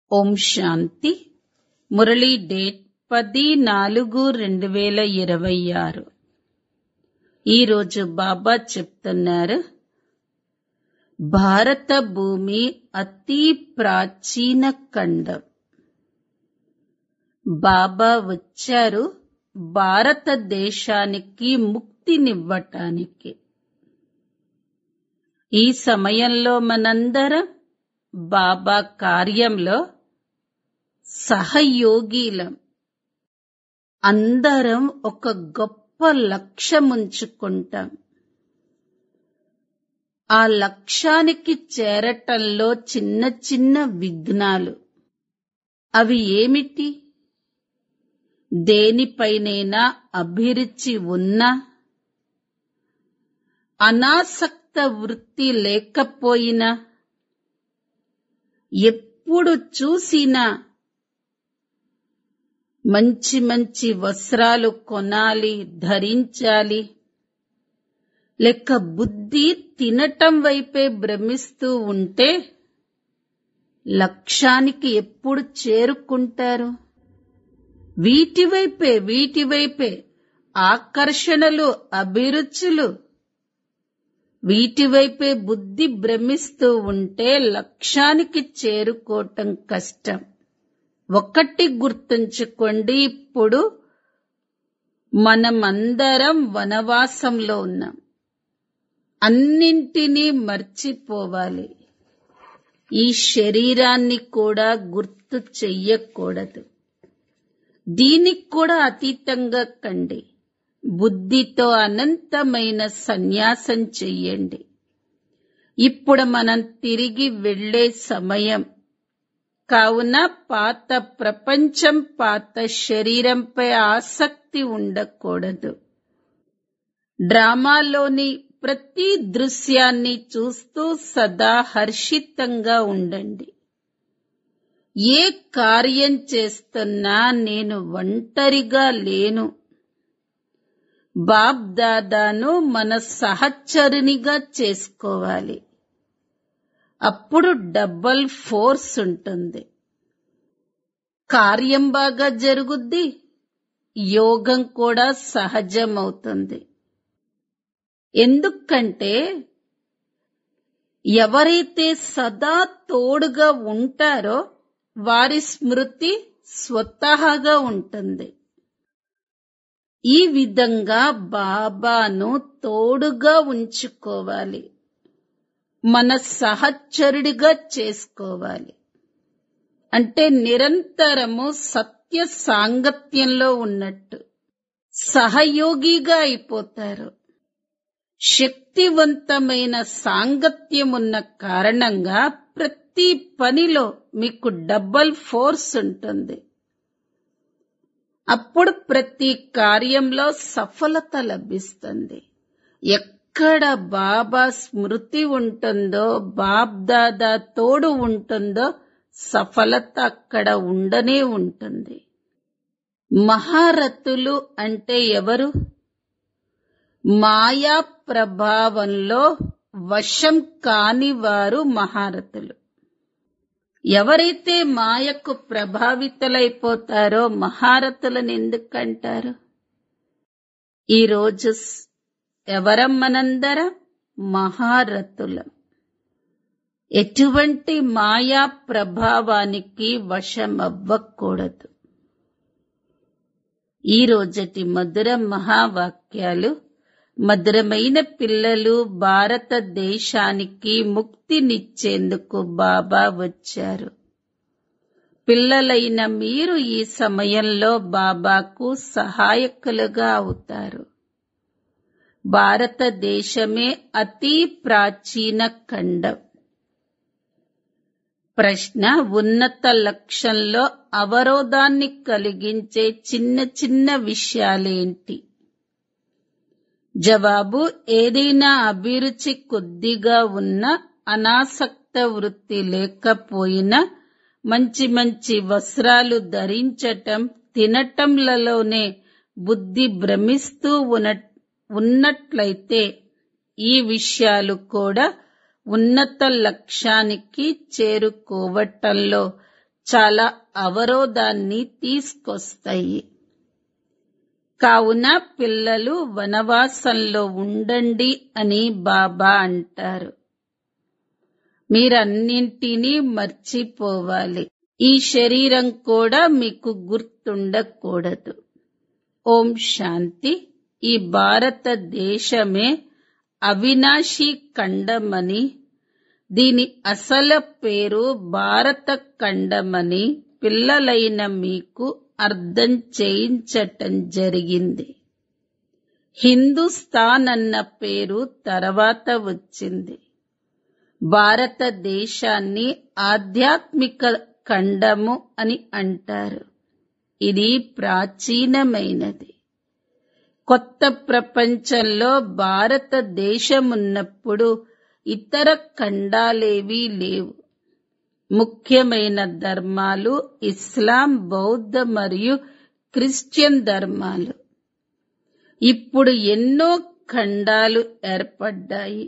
ఓం శాంతి Murali date పది నాలుగు రెండు వేల ఇరవై ఆరు ఈరోజు బాబా చెప్తున్నారు భారత భూమి అతి ప్రాచీన ఖండం బాబా వచ్చారు భారతదేశానికి ముక్తినివ్వటానికి ఈ సమయంలో మనందరం బాబా కార్యంలో సహయోగిలం అందరం ఒక గొప్ప లక్ష్యముంచుకుంటాం ఆ లక్ష్యానికి చేరటంలో చిన్న చిన్న విఘ్నాలు అవి ఏమిటి దేనిపైనైనా అభిరుచి ఉన్నా అనాసక్త వృత్తి లేకపోయినా ఎప్పుడు చూసినా మంచి మంచి వస్త్రాలు కొనాలి ధరించాలి లెక్క బుద్ధి తినటం వైపే భ్రమిస్తూ ఉంటే లక్ష్యానికి ఎప్పుడు చేరుకుంటారు వీటి వైపే వీటి వైపే ఆకర్షణలు అభిరుచులు వీటి వైపే బుద్ధి భ్రమిస్తూ ఉంటే లక్ష్యానికి చేరుకోవటం కష్టం ఒకటి గుర్తుంచుకోండి ఇప్పుడు మనమందరం వనవాసంలో ఉన్నాం అన్నింటినీ మర్చిపోవాలి ఈ శరీరాన్ని కూడా గుర్తు చెయ్యకూడదు దీనికి కూడా అతీతంగా కండి బుద్ధితో అనంతమైన సన్యాసం చెయ్యండి ఇప్పుడు మనం తిరిగి వెళ్లే సమయం కావున పాత ప్రపంచం పాత శరీరంపై ఆసక్తి ఉండకూడదు డ్రామాలోని ప్రతి దృశ్యాన్ని చూస్తూ సదా హర్షితంగా ఉండండి ఏ కార్యం చేస్తున్నా నేను ఒంటరిగా లేను బాబ్ దాదాను మన సహచరునిగా చేసుకోవాలి అప్పుడు డబల్ ఫోర్స్ ఉంటుంది కార్యం బాగా జరుగుద్ది యోగం కూడా సహజమవుతుంది ఎందుకంటే ఎవరైతే సదా తోడుగా ఉంటారో వారి స్మృతి స్వతహాగా ఉంటుంది ఈ విధంగా బాబాను తోడుగా ఉంచుకోవాలి మన సహచరుడిగా చేసుకోవాలి అంటే నిరంతరము సత్య సాంగత్యంలో ఉన్నట్టు సహయోగిగా అయిపోతారు శక్తివంతమైన సాంగత్యం ఉన్న కారణంగా ప్రతి పనిలో మీకు డబల్ ఫోర్స్ ఉంటుంది అప్పుడు ప్రతి కార్యంలో సఫలత లభిస్తుంది ఎక్కడ బాబా స్మృతి ఉంటుందో బాబ్ దాదా తోడు ఉంటుందో సఫలత అక్కడ ఉండనే ఉంటుంది మహారథులు అంటే ఎవరు మాయా ప్రభావంలో వశం కాని వారు మహారథులు ఎవరైతే మాయకు ప్రభావితులైపోతారో మహారథులను ఎందుకంటారు ఈరోజు ఎవరం మనందరం మహారథులం ఎటువంటి మాయా ప్రభావానికి వశమవ్వకూడదు ఈ రోజటి మధుర మహావాక్యాలు మధురమైన పిల్లలు భారతదేశానికి ముక్తినిచ్చేందుకు బాబా వచ్చారు పిల్లలైన మీరు ఈ సమయంలో బాబాకు సహాయకులుగా అవుతారు భారతదేశమే అతి ప్రాచీన ఖండం ప్రశ్న ఉన్నత లక్ష్యంలో అవరోధాన్ని కలిగించే చిన్న చిన్న విషయాలేంటి జవాబు ఏదైనా అభిరుచి కొద్దిగా ఉన్న అనాసక్త వృత్తి లేకపోయినా మంచి మంచి వస్త్రాలు ధరించటం తినటంలలోనే బుద్ధి భ్రమిస్తూ ఉన్న ఉన్నట్లయితే ఈ విషయాలు కూడా ఉన్నత లక్ష్యానికి చేరుకోవటంలో చాలా అవరోధాన్ని తీసుకొస్తాయి కావున పిల్లలు వనవాసంలో ఉండండి అని బాబా అంటారు మీరన్నింటినీ మర్చిపోవాలి ఈ శరీరం కూడా మీకు గుర్తుండకూడదు ఓం శాంతి ఈ భారతదేశమే అవినాశి ఖండమని దీని అసలు పేరు భారత ఖండమని పిల్లలైన మీకు అర్థం చేయించటం జరిగింది హిందుస్థాన్ అన్న పేరు తర్వాత వచ్చింది భారతదేశాన్ని ఆధ్యాత్మిక ఖండము అని అంటారు ఇది ప్రాచీనమైనది కొత్త ప్రపంచంలో భారతదేశమున్నప్పుడు ఇతర ఖండాలేవీ లేవు ముఖ్యమైన ధర్మాలు ఇస్లాం బౌద్ధ మరియు క్రిస్టియన్ ధర్మాలు ఇప్పుడు ఎన్నో ఖండాలు ఏర్పడ్డాయి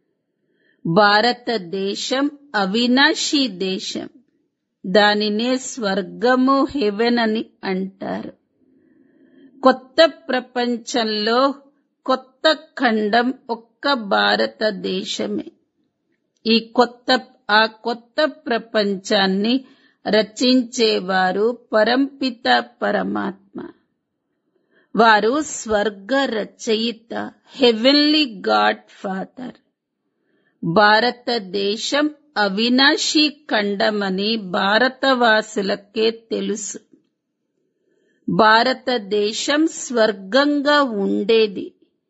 భారతదేశం అవినాశీ దేశం దానినే స్వర్గము హెవెన్ అని అంటారు కొత్త ప్రపంచంలో కొత్త ఖండం ఒక్క భారతదేశమే ఈ కొత్త ఆ కొత్త ప్రపంచాన్ని రచించేవారు పరంపిత పరమాత్మ వారు స్వర్గ రచయిత హెవెన్లీ గాడ్ ఫాదర్ భారతదేశం అవినాశీ ఖండమని భారతవాసులకే తెలుసు భారతదేశం స్వర్గంగా ఉండేది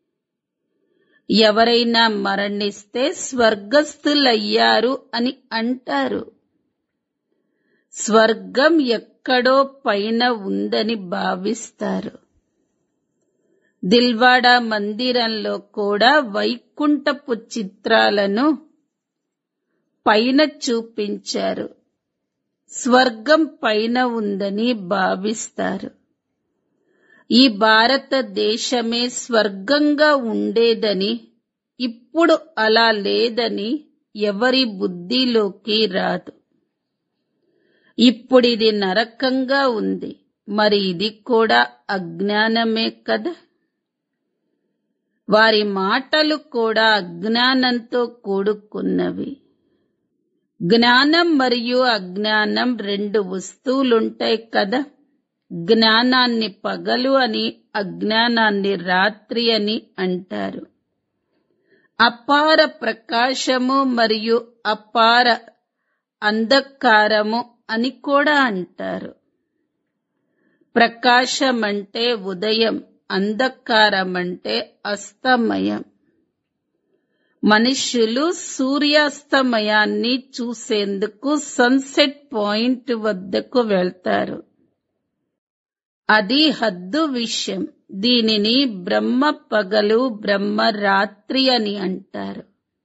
ఎవరైనా మరణిస్తే స్వర్గస్థులయ్యారు అని అంటారు స్వర్గం ఎక్కడో పైన ఉందని భావిస్తారు దిల్వాడా మందిరంలో కూడా వైకుంఠపు చిత్రాలను పైన చూపించారు స్వర్గం పైన ఉందని భావిస్తారు ఈ భారతదేశమే స్వర్గంగా ఉండేదని ఇప్పుడు అలా లేదని ఎవరి బుద్ధిలోకి రాదు ఇప్పుడిది నరకంగా ఉంది మరి ఇది కూడా అజ్ఞానమే కదా వారి మాటలు కూడా అజ్ఞానంతో కూడుకున్నవి జ్ఞానం మరియు అజ్ఞానం రెండు వస్తువులుంటాయి కదా జ్ఞానాన్ని పగలు అని అజ్ఞానాన్ని రాత్రి అని అంటారు అపార ప్రకాశము మరియు అపార అంధకారము అని కూడా అంటారు ప్రకాశం అంటే ఉదయం అంధకారం అంటే అస్తమయం మనుష్యులు సూర్యాస్తమయాన్ని చూసేందుకు సన్సెట్ పాయింట్ వద్దకు వెళ్తారు అది హద్దు విషయం దీనిని బ్రహ్మ పగలు బ్రహ్మ రాత్రి అని అంటారు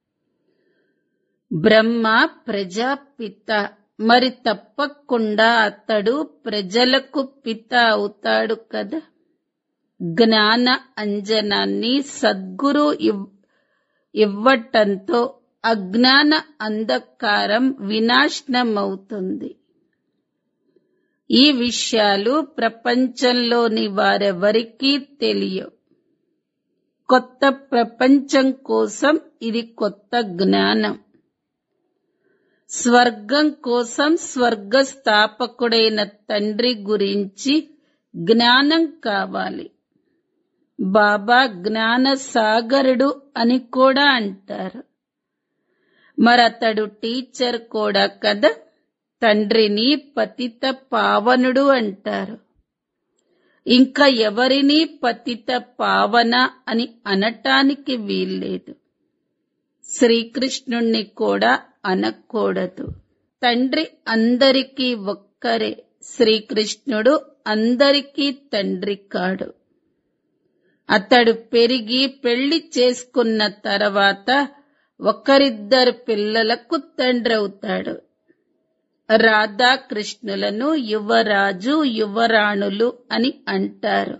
బ్రహ్మ ప్రజాపిత మరి తప్పకుండా అతడు ప్రజలకు పిత అవుతాడు కదా జ్ఞాన అంజనాన్ని సద్గురు ఇవ్- ఇవ్వటంతో అజ్ఞాన అంధకారం వినాశనమవుతుంది ఈ విషయాలు ప్రపంచంలోని వారెవరికీ తెలియవు కొత్త ప్రపంచం కోసం ఇది కొత్త జ్ఞానం స్వర్గం కోసం స్వర్గ స్థాపకుడైన తండ్రి గురించి జ్ఞానం కావాలి బాబా జ్ఞాన సాగరుడు అని కూడా అంటారు మరతడు టీచర్ కూడా కదా తండ్రిని పతిత పావనుడు అంటారు ఇంకా ఎవరిని పతిత పావన అని అనటానికి వీల్లేదు శ్రీకృష్ణుణ్ణి కూడా అనకూడదు తండ్రి అందరికీ ఒక్కరే శ్రీకృష్ణుడు అందరికీ తండ్రి కాడు అతడు పెరిగి పెళ్లి చేసుకున్న తర్వాత ఒకరిద్దరు పిల్లలకు తండ్రి అవుతాడు రాధాకృష్ణులను యువరాజు యువరాణులు అని అంటారు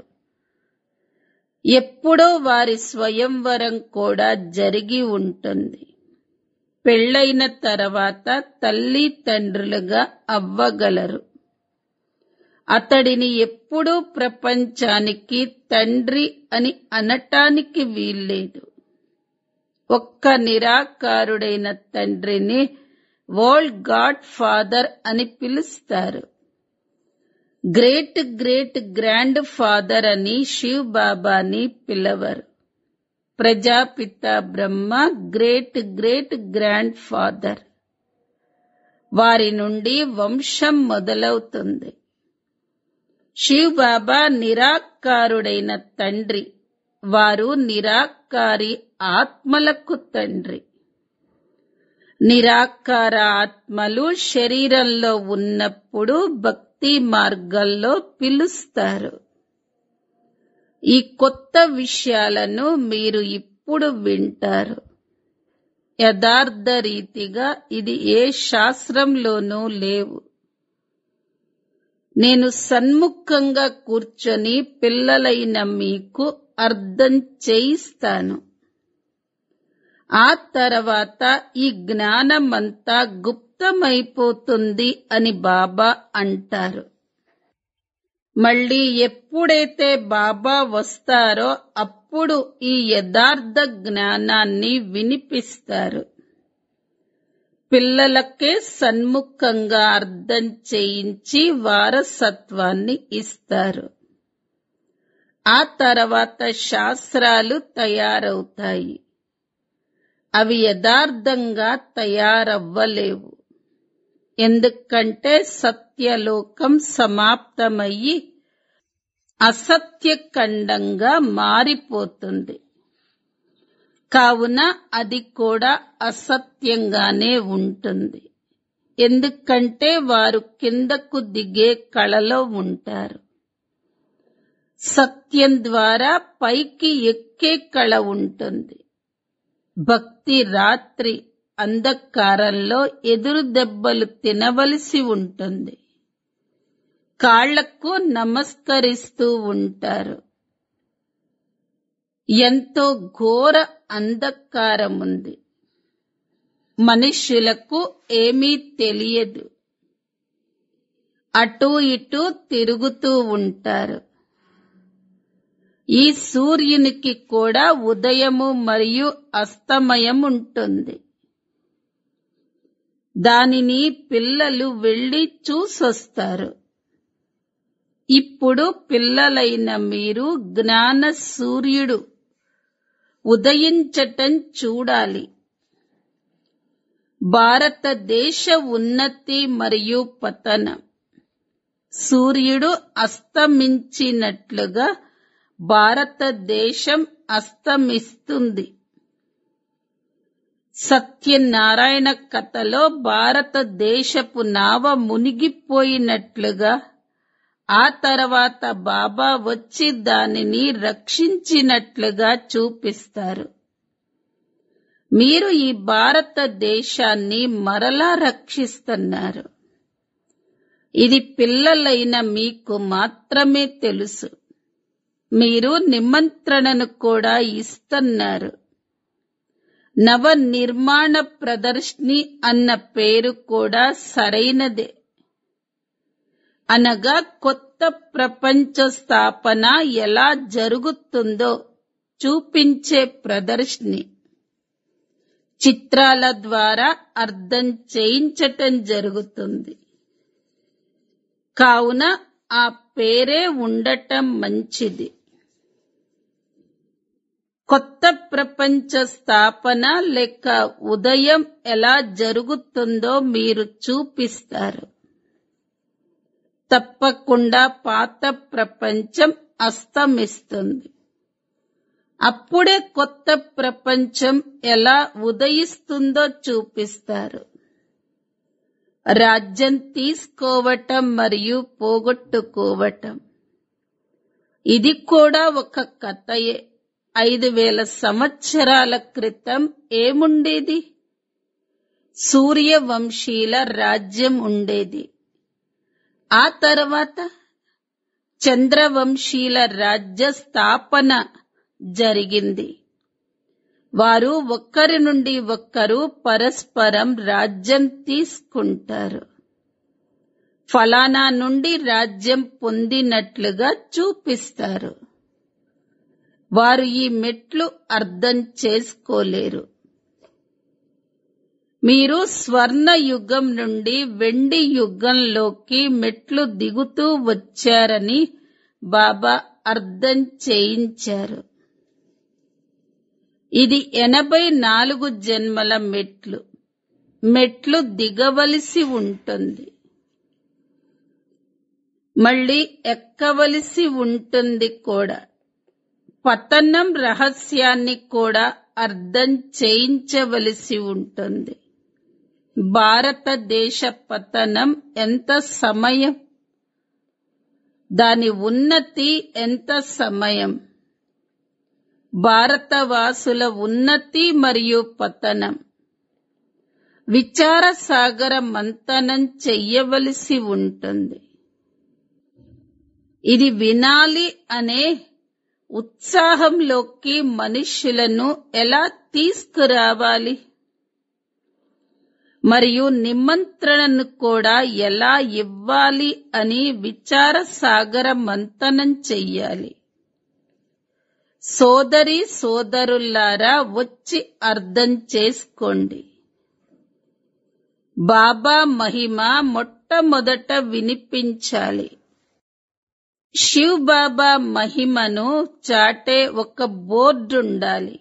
ఎప్పుడో వారి స్వయంవరం కూడా జరిగి ఉంటుంది పెళ్ళైన తర్వాత తల్లి తండ్రులుగా అవ్వగలరు అతడిని ఎప్పుడూ ప్రపంచానికి తండ్రి అని అనటానికి వీల్లేదు ఒక్క నిరాకారుడైన తండ్రిని వరల్డ్ గాడ్ ఫాదర్ అని పిలుస్తారు గ్రేట్ గ్రేట్ గ్రాండ్ ఫాదర్ అని శివ్ బాబాని పిలవరు Prajapita Brahma great great grandfather వారి నుండి వంశం మొదలవుతుంది శివ్ బాబా నిరాకారుడైన తండ్రి వారు నిరాకారి ఆత్మలకు తండ్రి నిరాకార ఆత్మలు శరీరంలో ఉన్నప్పుడు భక్తి మార్గంలో పిలుస్తారు ఈ కొత్త విషయాలను మీరు ఇప్పుడు వింటారు యథార్థ రీతిగా ఇది ఏ శాస్త్రంలోనూ లేవు నేను సన్ముఖంగా కూర్చొని పిల్లలైన మీకు అర్థం చేయిస్తాను ఆ తర్వాత ఈ జ్ఞానమంతా గుప్తమైపోతుంది అని బాబా అంటారు మళ్ళీ ఎప్పుడైతే బాబా వస్తారో అప్పుడు ఈ యథార్థ జ్ఞానాన్ని వినిపిస్తారు పిల్లలకే సన్ముఖంగా అర్థం చేయించి వారసత్వాన్ని ఇస్తారు ఆ తర్వాత శాస్త్రాలు తయారవుతాయి అవి యథార్థంగా తయారవ్వలేవు ఎందుకంటే సత్యలోకం సమాప్తమయ్యి అసత్యఖండంగా మారిపోతుంది కావున అది కూడా అసత్యంగానే ఉంటుంది ఎందుకంటే వారు కిందకు దిగే కళలో ఉంటారు సత్యం ద్వారా పైకి ఎక్కే కళ ఉంటుంది భక్తి రాత్రి అంధకారంలో ఎదురు దెబ్బలు తినవలసి ఉంటుంది కాళ్లకు నమస్కరిస్తూ ఉంటారు ఎంతో ఘోర అంధకారం ఉంది మనుష్యులకు ఏమీ తెలియదు అటూ ఇటూ తిరుగుతూ ఉంటారు ఈ సూర్యునికి కూడా ఉదయము మరియు అస్తమయం ఉంటుంది దానిని పిల్లలు వెళ్లి చూసొస్తారు ఇప్పుడు పిల్లలైన మీరు జ్ఞాన సూర్యుడు ఉదయించటం చూడాలి భారతదేశ ఉన్నతి మరియు పతనం సూర్యుడు అస్తమించినట్లుగా భారతదేశం అస్తమిస్తుంది సత్యనారాయణ కథలో భారతదేశపు నావ మునిగిపోయినట్లుగా ఆ తర్వాత బాబా వచ్చి దానిని రక్షించినట్లుగా చూపిస్తారు మీరు ఈ భారతదేశాన్ని మరలా రక్షిస్తున్నారు ఇది పిల్లలైన మీకు మాత్రమే తెలుసు మీరు నిమంత్రణను కూడా ఇస్తున్నారు నవ నిర్మాణ ప్రదర్శిని అన్న పేరు కూడా సరైనదే అనగా కొత్త ప్రపంచ స్థాపన ఎలా జరుగుతుందో చూపించే ప్రదర్శిని చిత్రాల ద్వారా అర్థం చేయించటం జరుగుతుంది కావున ఆ పేరే ఉండటం మంచిది కొత్త ప్రపంచ స్థాపన లేక ఉదయం ఎలా జరుగుతుందో మీరు చూపిస్తారు తప్పకుండా పాత ప్రపంచం అస్తమిస్తుంది అప్పుడే కొత్త ప్రపంచం ఎలా ఉదయిస్తుందో చూపిస్తారు రాజ్యం తీసుకోవటం మరియు పోగొట్టుకోవటం ఇది కూడా ఒక కథయే ఐదు వేల సంవత్సరాల క్రితం ఏముండేది సూర్యవంశీల రాజ్యం ఉండేది ఆ తర్వాత చంద్రవంశీల రాజ్య స్థాపన జరిగింది వారు ఒక్కరి నుండి ఒక్కరు పరస్పరం రాజ్యం తీసుకుంటారు ఫలానా నుండి రాజ్యం పొందినట్లుగా చూపిస్తారు వారు ఈ మెట్లు అర్థం చేసుకోలేరు మీరు స్వర్ణ యుగం నుండి వెండి యుగంలోకి మెట్లు దిగుతూ వచ్చారని బాబా అర్థం చేయించారు ఇది ఎనభై నాలుగు జన్మల మెట్లు మెట్లు దిగవలసి ఉంటుంది మళ్ళీ ఎక్కవలసి ఉంటుంది కూడా పతనం రహస్యాన్ని కూడా అర్థం చేయించవలసి ఉంటుంది భారతదేశ పతనం ఎంత సమయం దాని ఉన్నతి ఎంత సమయం భారతవాసుల ఉన్నతి మరియు పతనం విచార సాగర మంతనం చెయ్యవలసి ఉంటుంది ఇది వినాలి అనే ఉత్సాహంలోకి మనుష్యులను ఎలా తీసుకురావాలి మరియు నిమంత్రణను కూడా ఎలా ఇవ్వాలి అని విచార సాగర మంతనం చెయ్యాలి సోదరి సోదరులారా వచ్చి అర్థం చేసుకోండి బాబా మహిమ మొట్టమొదట వినిపించాలి శివ్ బాబా మహిమను చాటే ఒక బోర్డుండాలి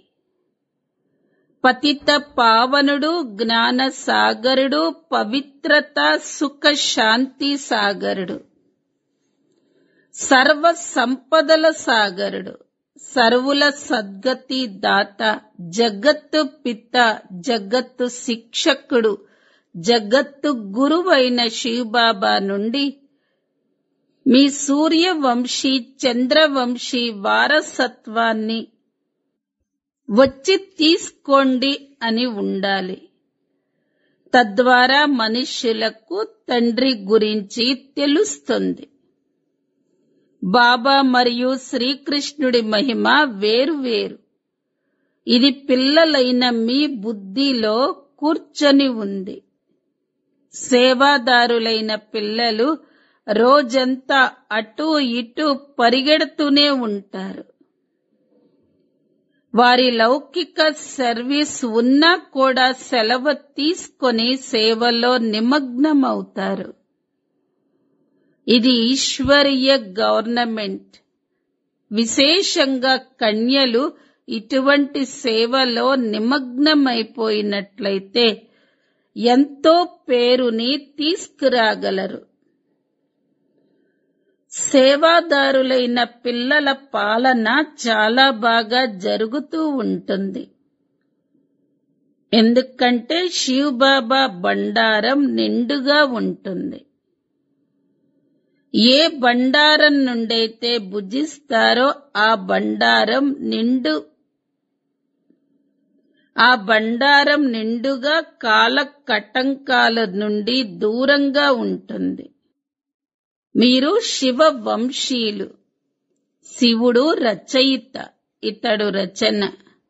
పతిత పావనుడు జ్ఞాన సాగరుడు పవిత్రత సుఖ శాంతి సాగరుడు సర్వ సంపదల సాగరుడు సర్వుల సద్గతి దాత జగత్తు పిత జగత్తు శిక్షకుడు జగత్తు గురువైన శివబాబా నుండి మీ సూర్యవంశీ చంద్రవంశీ వారసత్వాన్ని వచ్చి తీసుకోండి అని ఉండాలి తద్వారా మనుష్యులకు తండ్రి గురించి తెలుస్తుంది బాబా మరియు శ్రీకృష్ణుడి మహిమ వేరు వేరు ఇది పిల్లలైన మీ బుద్ధిలో కూర్చొని ఉంది సేవాదారులైన పిల్లలు రోజంతా అటూ ఇటూ పరిగెడుతూనే ఉంటారు వారి లౌకిక సర్వీస్ ఉన్నా కూడా సెలవు తీసుకొని సేవలో నిమగ్నమవుతారు ఇది ఈశ్వరీయ గవర్నమెంట్ విశేషంగా కన్యలు ఇటువంటి సేవలో నిమగ్నమైపోయినట్లయితే ఎంతో పేరుని తీసుకురాగలరు సేవాదారులైన పిల్లల పాలన చాలా బాగా జరుగుతూ ఉంటుంది ఎందుకంటే శివ్ బాబా బండారం నిండుగా ఉంటుంది ఏ బండారం నుండైతే భుజిస్తారో ఆ బండారం నిండు ఆ బండారం నిండుగా కాల కటంకాల నుండి దూరంగా ఉంటుంది మీరు శివ వంశీయులు శివుడు రచయిత ఇతడు రచన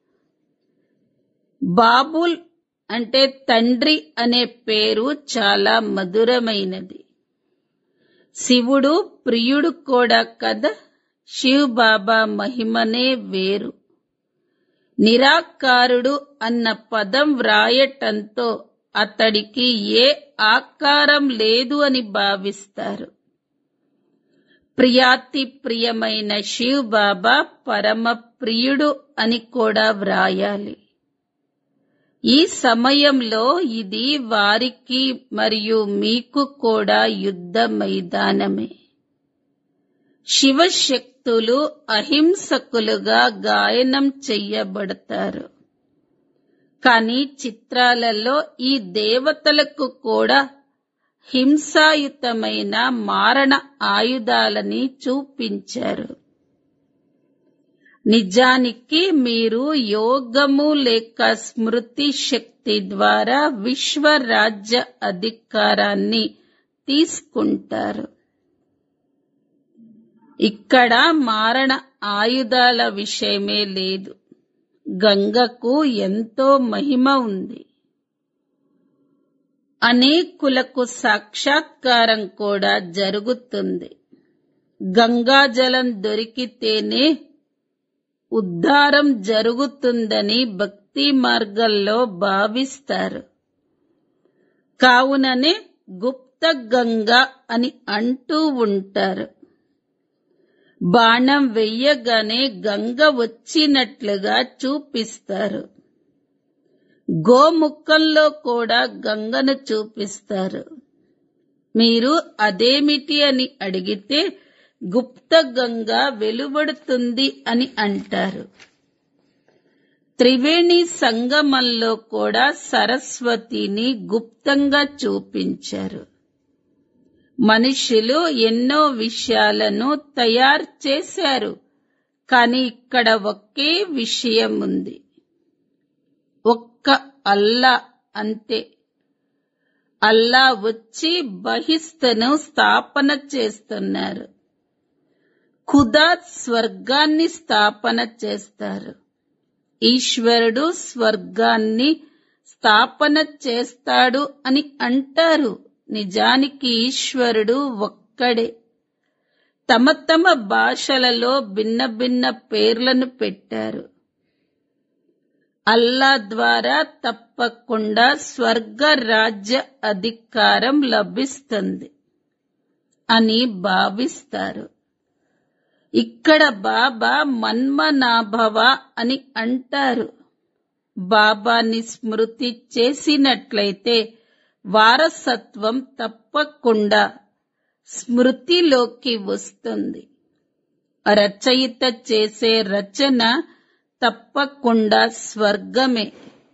బాబుల్ అంటే తండ్రి అనే పేరు చాలా మధురమైనది శివుడు ప్రియుడు కూడా కదా శివ్ బాబా మహిమనే వేరు నిరాకారుడు అన్న పదం వ్రాయటంతో అతడికి ఏ ఆకారం లేదు అని భావిస్తారు ప్రియాతి ప్రియమైన శివ్ బాబా పరమ ప్రియుడు అని కూడా వ్రాయాలి ఈ సమయంలో ఇది వారికి మరియు మీకు కూడా యుద్ధ మైదానమే శివశక్తులు అహింసకులుగా గాయనం చెయ్యబడతారు కానీ చిత్రాలలో ఈ దేవతలకు కూడా హింసాయుతమైన మారణ ఆయుధాలని చూపించారు నిజానికి మీరు యోగము లేక స్మృతి శక్తి ద్వారా విశ్వరాజ్య అధికారాన్ని తీసుకుంటారు ఇక్కడ మారణ ఆయుధాల విషయమే లేదు గంగకు ఎంతో మహిమ ఉంది అనేకులకు సాక్షాత్కారం కూడా జరుగుతుంది గంగాజలం దొరికితేనే ఉద్ధారం జరుగుతుందని భక్తి మార్గంలో భావిస్తారు కావుననే గుప్త గంగ అని అంటూ ఉంటారు బాణం వెయ్యగానే గంగ వచ్చినట్లుగా చూపిస్తారు గోముఖంలో కూడా గంగను చూపిస్తారు మీరు అదేమిటి అని అడిగితే గుప్త గంగ వెలువడుతుంది అని అంటారు త్రివేణి సంగమంలో కూడా సరస్వతిని గుప్తంగా చూపించారు మనుషులు ఎన్నో విషయాలను తయారు చేశారు కానీ ఇక్కడ ఒకే విషయం ఉంది ఒక్క అల్లా అంతే అల్లా వచ్చి బహిస్తను స్థాపన చేస్తున్నారు ఖుదా స్వర్గాన్ని స్థాపన చేస్తారు ఈశ్వరుడు స్వర్గాన్ని స్థాపన చేస్తాడు అని అంటారు నిజానికి ఈశ్వరుడు ఒక్కడే తమ తమ భాషలలో భిన్న భిన్న పేర్లను పెట్టారు అల్లా ద్వారా తప్పకుండా స్వర్గ రాజ్య అధికారం లభిస్తుంది అని భావిస్తారు ఇక్కడ బాబా మన్మనాభవ అని అంటారు బాబాని స్మృతి చేసినట్లయితే వారసత్వం తప్పకుండా స్మృతిలోకి వస్తుంది రచయిత చేసే రచన తప్పకుండా స్వర్గమే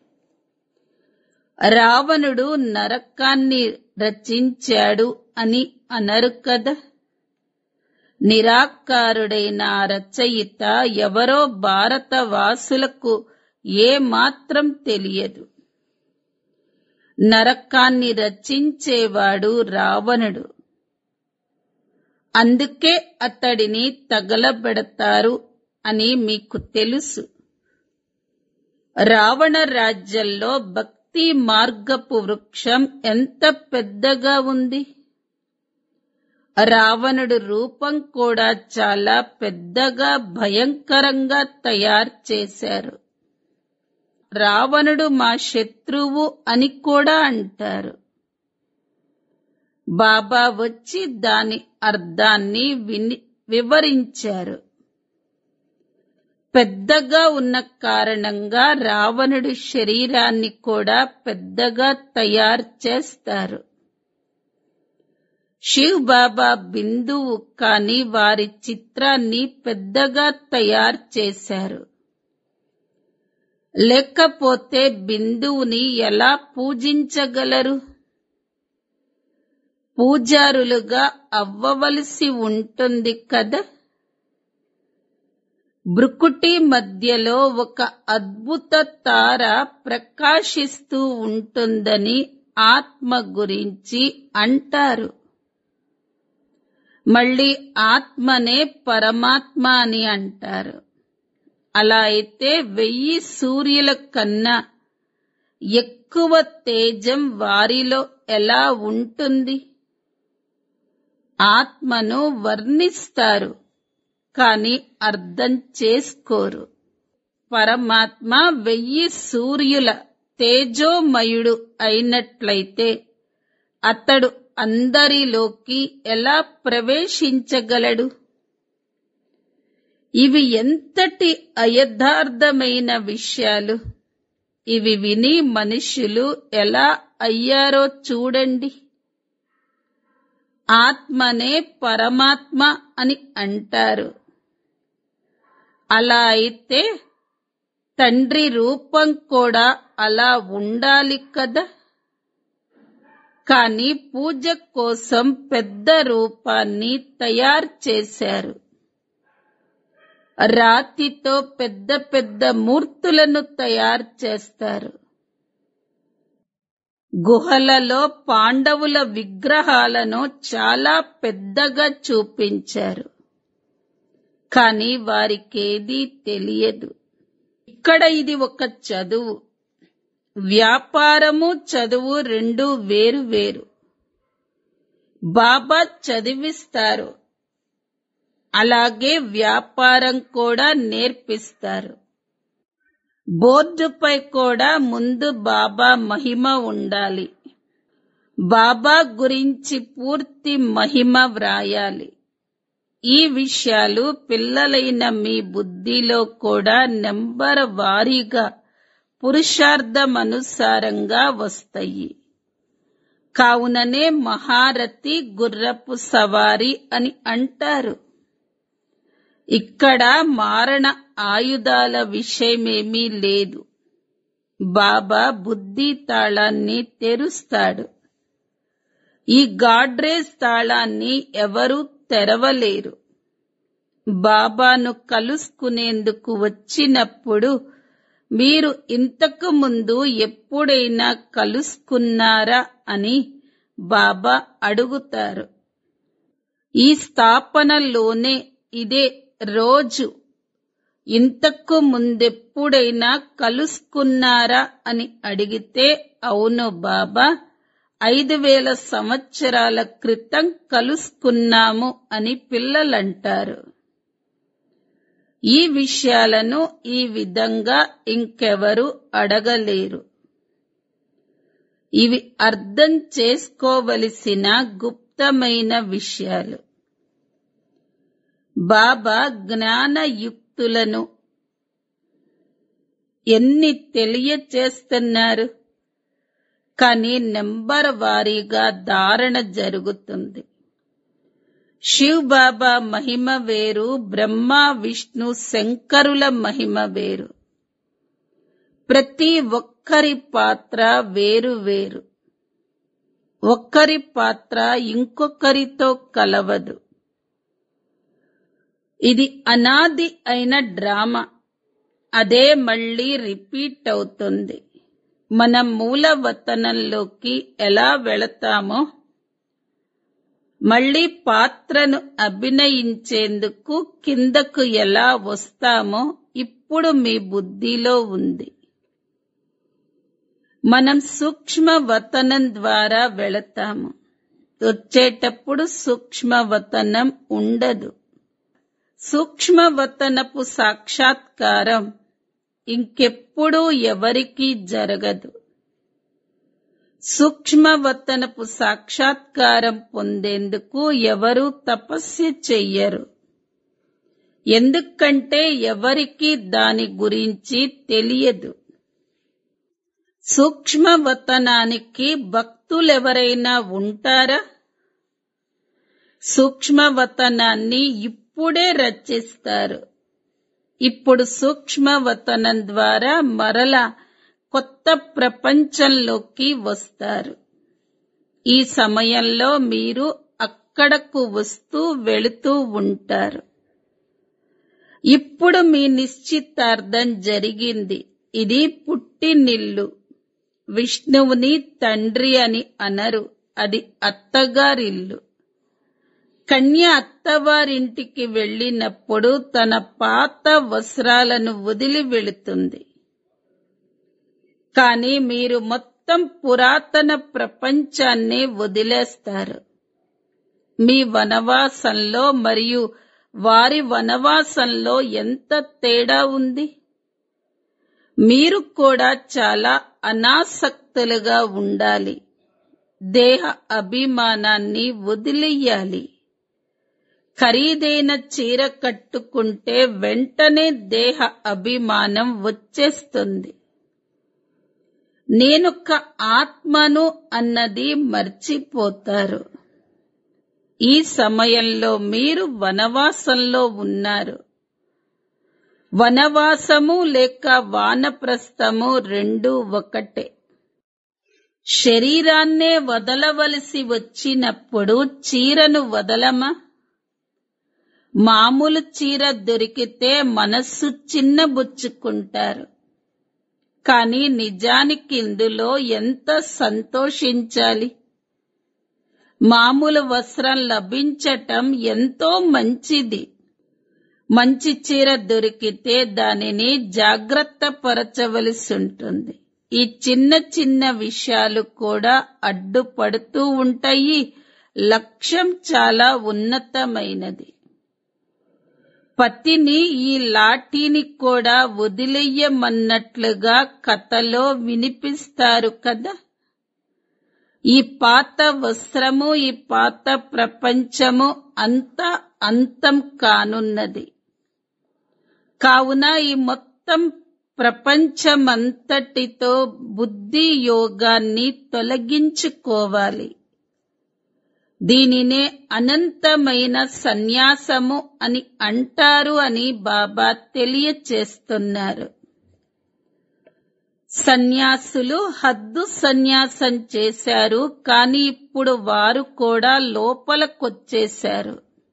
రావణుడు నరకాన్ని రచించాడు అని అనరు కదా నిరాకారుడైన ఆ రచయిత ఎవరో భారతవాసులకు ఏ మాత్రం తెలియదు నరకాన్ని రచించేవాడు రావణుడు అందుకే అతడిని తగలబెడతారు అని మీకు తెలుసు రావణ రాజ్యంలో భక్తి మార్గపు వృక్షం ఎంత పెద్దగా ఉంది రావణుడు రూపం కూడా చాలా పెద్దగా భయంకరంగా తయారు చేశారు రావణుడు మా శత్రువు అని కూడా అంటారు బాబా వచ్చి దాని అర్థాన్ని విని వివరించారు పెద్దగా ఉన్న కారణంగా రావణుడి శరీరాన్ని కూడా పెద్దగా తయారు చేస్తారు శివ్ బాబా బిందువు కాని వారి చిత్రాన్ని పెద్దగా తయారు చేశారు లేకపోతే బిందువుని ఎలా పూజించగలరు పూజారులుగా అవ్వవలసి ఉంటుంది కదా బ్రుకుటి మధ్యలో ఒక అద్భుత తార ప్రకాశిస్తూ ఉంటుందని ఆత్మ గురించి అంటారు మళ్ళీ ఆత్మనే పరమాత్మ అని అంటారు అలా అయితే వెయ్యి సూర్యుల కన్నా ఎక్కువ తేజం వారిలో ఎలా ఉంటుంది ఆత్మను వర్ణిస్తారు కాని అర్థం చేసుకోరు పరమాత్మ వెయ్యి సూర్యుల తేజోమయుడు అయినట్లయితే అతడు అందరిలోకి ఎలా ప్రవేశించగలడు ఇవి ఎంతటి అయథార్థమైన విషయాలు ఇవి విని మనుషులు ఎలా అయ్యారో చూడండి ఆత్మనే పరమాత్మ అని అంటారు అలా అయితే తండ్రి రూపం కూడా అలా ఉండాలి కదా కానీ పూజ కోసం పెద్ద రూపాన్ని తయారు చేశారు రాతితో పెద్ద పెద్ద మూర్తులను తయారు చేస్తారు గుహలలో పాండవుల విగ్రహాలను చాలా పెద్దగా చూపించారు కానీ వారికేదీ తెలియదు ఇక్కడ ఇది ఒక చదువు వ్యాపారము చదువు రెండు వేరు వేరు బాబా చదివిస్తారు అలాగే వ్యాపారం కూడా నేర్పిస్తారు బోర్డుపై కూడా ముందు బాబా మహిమ ఉండాలి బాబా గురించి పూర్తి మహిమ వ్రాయాలి ఈ విషయాలు పిల్లలైన మీ బుద్ధిలో కూడా నెంబర్ వారీగా పురుషార్థమనుసారంగా వస్తాయి కావుననే మహారథి గుర్రపు సవారి అని అంటారు ఇక్కడ మారణ ఆయుధాల విషయమేమీ లేదు బాబా బుద్ధి తాళాన్ని తెరుస్తాడు ఈ గాడ్రేజ్ తాళాన్ని ఎవరూ తెరవలేరు బాబాను కలుసుకునేందుకు వచ్చినప్పుడు మీరు ఇంతకు ముందు ఎప్పుడైనా కలుసుకున్నారా అని బాబా అడుగుతారు ఈ స్థాపనలోనే ఇదే రోజు ఇంతకు ముందెప్పుడైనా కలుసుకున్నారా అని అడిగితే అవును బాబా ఐదు వేల సంవత్సరాల క్రితం కలుసుకున్నాము అని పిల్లలంటారు ఈ విషయాలను ఈ విధంగా ఇంకెవరు అడగలేరు ఇవి అర్థం చేసుకోవలసిన గుప్తమైన విషయాలు బాబా జ్ఞానయుక్తులను ఎన్ని తెలియచేస్తున్నారు కానీ నెంబర్ వారీగా ధారణ జరుగుతుంది శివ్ బాబా మహిమ వేరు బ్రహ్మ విష్ణు శంకరుల మహిమ వేరు ప్రతి ఒక్కరి పాత్ర వేరు వేరు ఒక్కరి పాత్ర ఇంకొకరితో కలవదు ఇది అనాది అయిన డ్రామా అదే మళ్ళీ రిపీట్ అవుతుంది మన మూల వతనంలోకి ఎలా వెళతామో మళ్ళీ పాత్రను అభినయించేందుకు కిందకు ఎలా వస్తామో ఇప్పుడు మీ బుద్ధిలో ఉంది మనం సూక్ష్మ వతనం ద్వారా వెళతాము వచ్చేటప్పుడు సూక్ష్మ వతనం ఉండదు సూక్ష్మ వతనపు సాక్షాత్కారం ఇంకెప్పుడూ ఎవరికీ జరగదు సూక్ష్మవతనపు సాక్షాత్కారం పొందేందుకు ఎవరూ తపస్సు చెయ్యరు ఎందుకంటే ఎవరికి దాని గురించి తెలియదు సూక్ష్మవతనానికి భక్తులెవరైనా ఉంటారా సూక్ష్మవతనాన్ని ఇప్పుడే రచిస్తారు ఇప్పుడు సూక్ష్మవతనం ద్వారా మరల కొత్త ప్రపంచంలోకి వస్తారు ఈ సమయంలో మీరు అక్కడకు వస్తూ వెళుతూ ఉంటారు ఇప్పుడు మీ నిశ్చితార్థం జరిగింది ఇది పుట్టినిల్లు విష్ణువుని తండ్రి అని అనరు అది అత్తగారిల్లు కన్య అత్తవారింటికి వెళ్ళినప్పుడు తన పాత వస్త్రాలను వదిలి వెళుతుంది కానీ మీరు మొత్తం పురాతన ప్రపంచాన్ని వదిలేస్తారు మీ వనవాసంలో మరియు వారి వనవాసంలో ఎంత తేడా ఉంది మీరు కూడా చాలా అనాసక్తులుగా ఉండాలి దేహ అభిమానాన్ని వదిలేయాలి ఖరీదైన చీర కట్టుకుంటే వెంటనే దేహ అభిమానం వచ్చేస్తుంది నేనొక ఆత్మను అన్నది మర్చిపోతారు ఈ సమయంలో మీరు వనవాసంలో ఉన్నారు వనవాసము లేక వానప్రస్థము రెండు ఒకటే శరీరాన్నే వదలవలసి వచ్చినప్పుడు చీరను వదలమా మామూలు చీర దొరికితే మనస్సు చిన్నబుచ్చుకుంటారు కానీ నిజానికి ఇందులో ఎంత సంతోషించాలి మామూలు వస్త్రం లభించటం ఎంతో మంచిది మంచి చీర దొరికితే దానిని జాగ్రత్త పరచవలసి ఉంటుంది ఈ చిన్న చిన్న విషయాలు కూడా అడ్డుపడుతూ ఉంటాయి లక్ష్యం చాలా ఉన్నతమైనది పతిని ఈ లాఠీని కూడా వదిలేయమన్నట్లుగా కథలో వినిపిస్తారు కదా ఈ పాత వస్త్రము ఈ పాత ప్రపంచము అంతా అంతం కానున్నది కావున ఈ మొత్తం ప్రపంచమంతటితో బుద్ధి యోగాన్ని తొలగించుకోవాలి దీనినే అనంతమైన సన్యాసము అని అంటారు అని బాబా తెలియచేస్తున్నారు సన్యాసులు హద్దు సన్యాసం చేశారు కానీ ఇప్పుడు వారు కూడా లోపలకొచ్చేశారు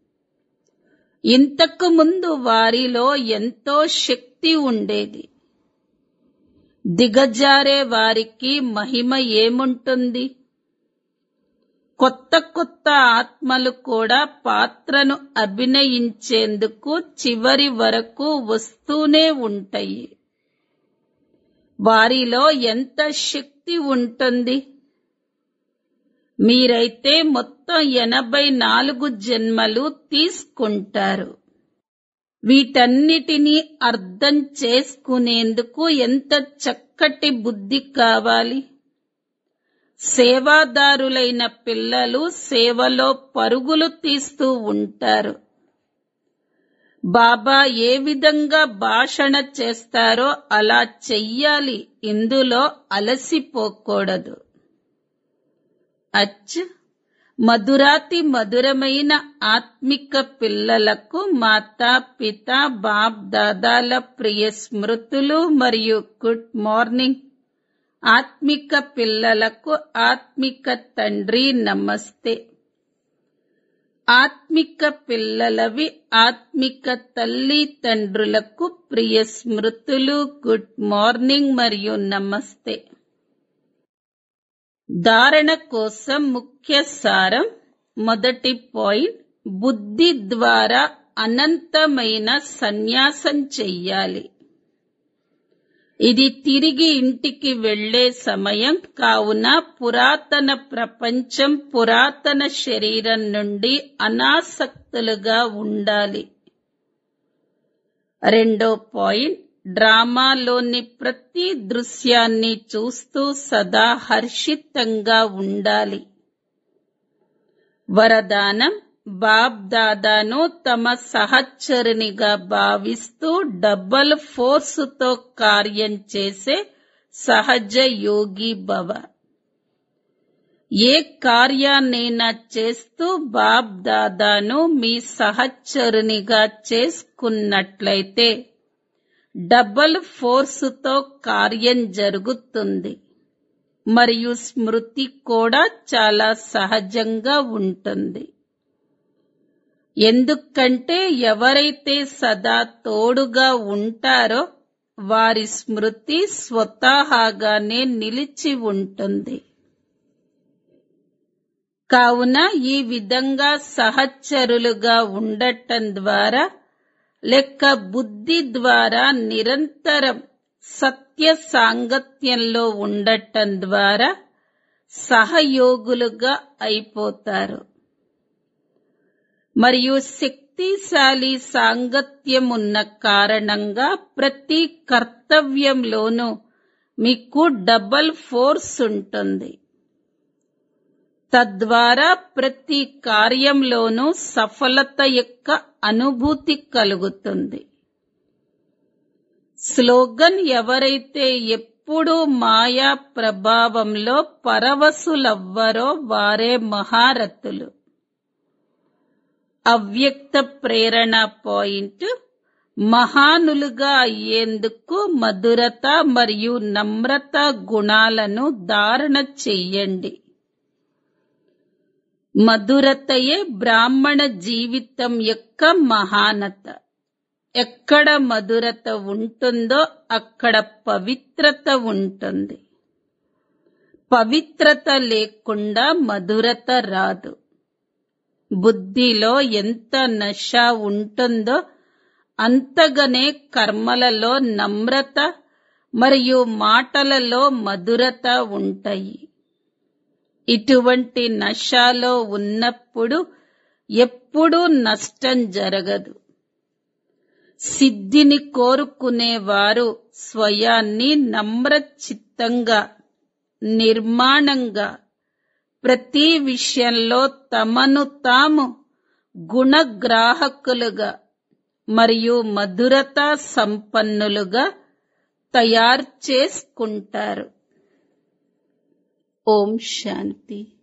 ఇంతకు ముందు వారిలో ఎంతో శక్తి ఉండేది దిగజారే వారికి మహిమ ఏముంటుంది కొత్త కొత్త ఆత్మలు కూడా పాత్రను అభినయించేందుకు చివరి వరకు వస్తూనే ఉంటాయి వారిలో ఎంత శక్తి ఉంటుంది మీరైతే మొత్తం ఎనభై నాలుగు జన్మలు తీసుకుంటారు వీటన్నిటినీ అర్థం చేసుకునేందుకు ఎంత చక్కటి బుద్ధి కావాలి సేవాదారులైన పిల్లలు సేవలో పరుగులు తీస్తూ ఉంటారు బాబా ఏ విధంగా భాషణ చేస్తారో అలా చెయ్యాలి ఇందులో అలసిపోకూడదు అచ్ మధురాతి మధురమైన ఆత్మిక పిల్లలకు మాతా పిత బాప్ దాదాల ప్రియ స్మృతులు మరియు గుడ్ మార్నింగ్ ఆత్మిక పిల్లలకు ఆత్మిక తండ్రి నమస్తే ఆత్మిక పిల్లలవి ఆత్మిక తల్లి తండ్రులకు ప్రియ స్మృతులు గుడ్ మార్నింగ్ మరియు నమస్తే ధారణ కోసం ముఖ్య సారం మొదటి పాయింట్ బుద్ధి ద్వారా అనంతమైన సన్యాసం చెయ్యాలి ఇది తిరిగి ఇంటికి వెళ్లే సమయం కావున పురాతన ప్రపంచం పురాతన శరీరం నుండి అనాసక్తులుగా ఉండాలి రెండో పాయింట్ డ్రామాలోని ప్రతి దృశ్యాన్ని చూస్తూ సదా హర్షితంగా ఉండాలి వరదానం బాబ్ దాదాను తమ సహచరునిగా భావిస్తూ డబల్ ఫోర్సుతో కార్యం చేసే సహజ యోగి భవ ఏ కార్యాన్నైనా చేస్తూ బాబ్ దాదాను మీ సహచరునిగా చేసుకున్నట్లయితే డబల్ ఫోర్సుతో కార్యం జరుగుతుంది మరియు స్మృతి కూడా చాలా సహజంగా ఉంటుంది ఎందుకంటే ఎవరైతే సదా తోడుగా ఉంటారో వారి స్మృతి స్వతహాగానే నిలిచి ఉంటుంది కావున ఈ విధంగా సహచరులుగా ఉండటం ద్వారా లెక్క బుద్ధి ద్వారా నిరంతరం సత్య సాంగత్యంలో ఉండటం ద్వారా సహయోగులుగా అయిపోతారు మరియు శక్తిశాలి సాంగత్యం ఉన్న కారణంగా ప్రతి కర్తవ్యంలోనూ మీకు డబల్ ఫోర్స్ ఉంటుంది తద్వారా ప్రతి కార్యంలోనూ సఫలత యొక్క అనుభూతి కలుగుతుంది స్లోగన్ ఎవరైతే ఎప్పుడూ మాయా ప్రభావంలో పరవశులవ్వరో వారే మహారథులు అవ్యక్త ప్రేరణ పాయింట్ మహానులుగా అయ్యేందుకు మధురత మరియు నమ్రత గుణాలను ధారణ చెయ్యండి మధురతయే బ్రాహ్మణ జీవితం యొక్క మహానత ఎక్కడ మధురత ఉంటుందో అక్కడ పవిత్రత ఉంటుంది పవిత్రత లేకుండా మధురత రాదు బుద్ధిలో ఎంత నష ఉంటుందో అంతగనే కర్మలలో నమ్రత మరియు మాటలలో మధురత ఉంటాయి ఇటువంటి నశాలో ఉన్నప్పుడు ఎప్పుడూ నష్టం జరగదు సిద్ధిని కోరుకునేవారు స్వయాన్ని నమ్రచిత్తంగా నిర్మాణంగా ప్రతి విషయంలో తమను తాము గుణగ్రాహకులుగా మరియు మధురత సంపన్నులుగా తయారు చేసుకుంటారు ఓం శాంతి